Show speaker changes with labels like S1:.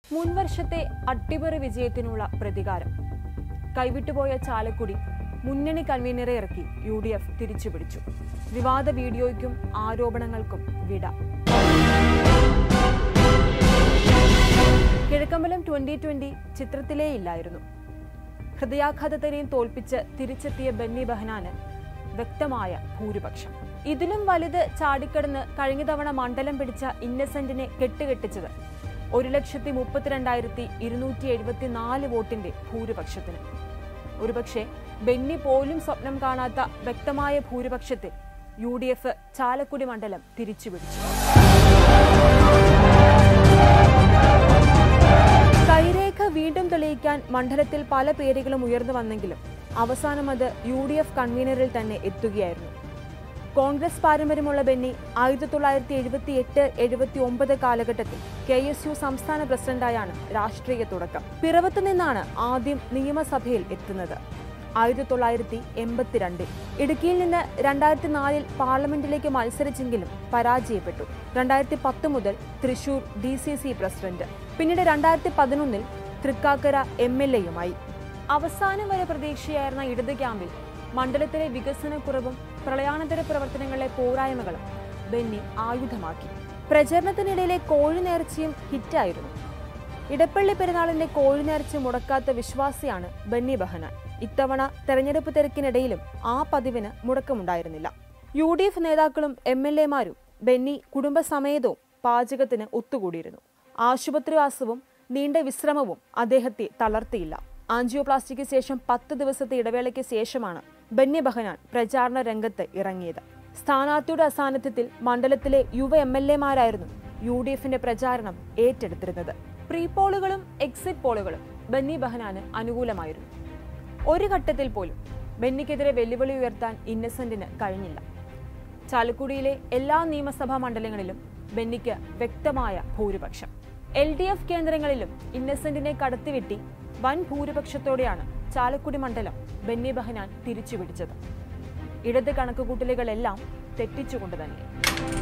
S1: മുൻവർഷത്തെ അട്ടിമറി വിജയത്തിനുള്ള പ്രതികാരം കൈവിട്ടുപോയ ചാലക്കുടി മുന്നണി കൺവീനറെ ഇറക്കി യു ഡി എഫ് തിരിച്ചുപിടിച്ചു വിവാദ വീഡിയോയ്ക്കും ആരോപണങ്ങൾക്കും വിട കിഴക്കമ്പലം ട്വന്റി ട്വന്റി ചിത്രത്തിലേ ഇല്ലായിരുന്നു ഹൃദയാഘാതത്തിനെയും തോൽപ്പിച്ച് തിരിച്ചെത്തിയ ബെന്നി ബെഹനാന് വ്യക്തമായ ഭൂരിപക്ഷം ഇതിലും വലുത് ചാടിക്കടന്ന് കഴിഞ്ഞ തവണ മണ്ഡലം പിടിച്ച ഇന്നസെന്റിനെ കെട്ടുകെട്ടിച്ചത് ഒരു ലക്ഷത്തി മുപ്പത്തിരണ്ടായിരത്തി ഇരുന്നൂറ്റി എഴുപത്തിനാല് വോട്ടിന്റെ ഭൂരിപക്ഷത്തിന് ഒരുപക്ഷെ ബെന്നി പോലും സ്വപ്നം കാണാത്ത വ്യക്തമായ ഭൂരിപക്ഷത്തിൽ യു ഡി എഫ് ചാലക്കുടി മണ്ഡലം തിരിച്ചുപിടിച്ചു കൈരേഖ വീണ്ടും തെളിയിക്കാൻ മണ്ഡലത്തിൽ പല പേരുകളും ഉയർന്നു വന്നെങ്കിലും അവസാനം അത് യു ഡി എഫ് കൺവീനറിൽ തന്നെ എത്തുകയായിരുന്നു കോൺഗ്രസ് പാരമ്പര്യമുള്ള ബെന്നി ആയിരത്തി തൊള്ളായിരത്തി എഴുപത്തി എട്ട് എഴുപത്തി ഒമ്പത് കാലഘട്ടത്തിൽ കെ എസ് യു സംസ്ഥാന പ്രസിഡന്റായാണ് രാഷ്ട്രീയ തുടക്കം പിറവത്ത് നിന്നാണ് ആദ്യം നിയമസഭയിൽ എത്തുന്നത് ആയിരത്തി തൊള്ളായിരത്തി എൺപത്തിരണ്ടിൽ ഇടുക്കിയിൽ നിന്ന് രണ്ടായിരത്തി നാലിൽ പാർലമെന്റിലേക്ക് മത്സരിച്ചെങ്കിലും പരാജയപ്പെട്ടു രണ്ടായിരത്തി പത്ത് മുതൽ Thrissur D C C president പിന്നീട് രണ്ടായിരത്തി പതിനൊന്നിൽ തൃക്കാക്കര എം എൽ എയുമായി അവസാനം വരെ പ്രതീക്ഷയായിരുന്ന ഇടത് ക്യാമ്പിൽ മണ്ഡലത്തിലെ വികസനക്കുറവും പ്രളയാനന്തര പ്രവർത്തനങ്ങളിലെ പോരായ്മകളും ബെന്നി ആയുധമാക്കി പ്രചരണത്തിനിടയിലെ കോഴിനേർച്ചയും ഹിറ്റായിരുന്നു ഇടപ്പള്ളി പെരുന്നാളിന്റെ കോഴിനേർച്ച മുടക്കാത്ത വിശ്വാസിയാണ് ബെന്നി ബെഹനാൻ ഇത്തവണ തെരഞ്ഞെടുപ്പ് തിരക്കിനിടയിലും ആ പതിവിന് മുടക്കമുണ്ടായിരുന്നില്ല യു ഡി എഫ് നേതാക്കളും എം എൽ എമാരും ബെന്നി കുടുംബസമേതവും പാചകത്തിന് ഒത്തുകൂടിയിരുന്നു ആശുപത്രിവാസവും നീണ്ട വിശ്രമവും അദ്ദേഹത്തെ തളർത്തിയില്ല ആൻജിയോപ്ലാസ്റ്റിക്ക് ശേഷം പത്ത് ദിവസത്തെ ഇടവേളയ്ക്ക് ശേഷമാണ് ബെന്നി ബഹനാൻ പ്രചാരണ രംഗത്ത് ഇറങ്ങിയത് സ്ഥാനാർത്ഥിയുടെ അസാന്നിധ്യത്തിൽ മണ്ഡലത്തിലെ യുവ എം എൽ എമാരായിരുന്നു യു ഡി എഫിന്റെ പ്രചാരണം ഏറ്റെടുത്തിരുന്നത് പ്രീ പോളുകളും എക്സിറ്റ് പോളുകളും ബെന്നി ബഹനാന് അനുകൂലമായിരുന്നു ഒരു ഘട്ടത്തിൽ പോലും ബെന്നിക്കെതിരെ വെല്ലുവിളി ഉയർത്താൻ ഇന്നസെന്റിന് കഴിഞ്ഞില്ല ചാലക്കുടിയിലെ എല്ലാ നിയമസഭാ മണ്ഡലങ്ങളിലും ബെന്നിക്ക് വ്യക്തമായ ഭൂരിപക്ഷം എൽ ഡി എഫ് കേന്ദ്രങ്ങളിലും ഇന്നസെന്റിനെ കടത്തിവെട്ടി വൻ ഭൂരിപക്ഷത്തോടെയാണ് ചാലക്കുടി മണ്ഡലം ബെന്നി ബഹനാൻ തിരിച്ചുപിടിച്ചത് ഇടത് കണക്കുകൂട്ടലുകളെല്ലാം തെറ്റിച്ചുകൊണ്ട് തന്നെ